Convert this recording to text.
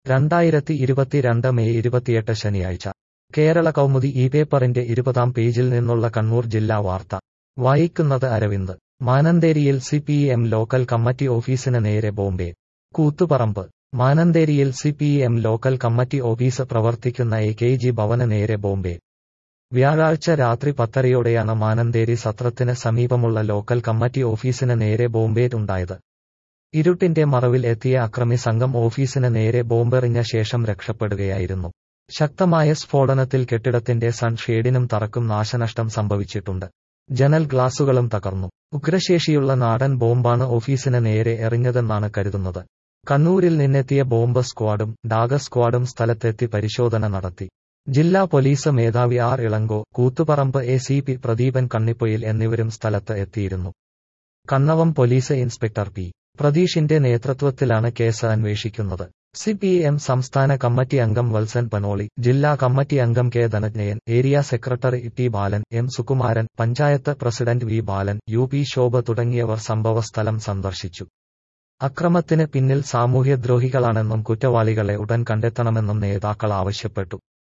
രണ്ടായിരത്തി ഇരുപത്തിരണ്ട് മെയ് ഇരുപത്തിയെട്ട് ശനിയാഴ്ച കേരള കൗമുദി ഈ പേപ്പറിന്റെ ഇരുപതാം പേജിൽ നിന്നുള്ള കണ്ണൂർ ജില്ലാ വാർത്ത വായിക്കുന്നത് അരവിന്ദ് മാനന്തേരിയിൽ C P M local committee ഓഫീസിന് നേരെ ബോംബെ കൂത്തുപറമ്പ് മാനന്തേരിയിൽ C P M local committee office പ്രവർത്തിക്കുന്ന എ കെ ജി ഭവന് നേരെ ബോംബെ വ്യാഴാഴ്ച രാത്രി പത്തരയോടെയാണ് മാനന്തേരി സത്രത്തിന് സമീപമുള്ള ലോക്കൽ കമ്മിറ്റി ഓഫീസിന് നേരെ ബോംബേറ്റുണ്ടായത് ഇരുട്ടിന്റെ മറവിൽ എത്തിയ അക്രമി സംഘം ഓഫീസിന് നേരെ ബോംബെറിഞ്ഞ ശേഷം രക്ഷപ്പെടുകയായിരുന്നു ശക്തമായ സ്ഫോടനത്തിൽ കെട്ടിടത്തിന്റെ സൺഷേഡിനും തറക്കും നാശനഷ്ടം സംഭവിച്ചിട്ടുണ്ട് ജനൽ ഗ്ലാസുകളും തകർന്നു ഉഗ്രശേഷിയുള്ള നാടൻ ബോംബാണ് ഓഫീസിന് നേരെ എറിഞ്ഞതെന്നാണ് കരുതുന്നത് കണ്ണൂരിൽ നിന്നെത്തിയ ബോംബ് സ്ക്വാഡും ഡാഗ സ്ക്വാഡും സ്ഥലത്തെത്തി പരിശോധന നടത്തി ജില്ലാ പോലീസ് മേധാവി R Ilango Koothuparamba A C P Pradeepan Kannipoyil എന്നിവരും സ്ഥലത്ത് എത്തിയിരുന്നു കണ്ണവം പോലീസ് ഇൻസ്പെക്ടർ പി പ്രതീഷിന്റെ നേതൃത്വത്തിലാണ് കേസ് അന്വേഷിക്കുന്നത് സി പി എം സംസ്ഥാന കമ്മിറ്റി അംഗം വത്സൻ പനോളി ജില്ലാ കമ്മിറ്റി അംഗം K Dhananjayan area secretary T Balan M Sukumaran panchayat president V Balan U P Shobha തുടങ്ങിയവർ സംഭവസ്ഥലം സന്ദർശിച്ചു അക്രമത്തിന് പിന്നിൽ സാമൂഹ്യദ്രോഹികളാണെന്നും കുറ്റവാളികളെ ഉടൻ കണ്ടെത്തണമെന്നും നേതാക്കൾ ആവശ്യപ്പെട്ടു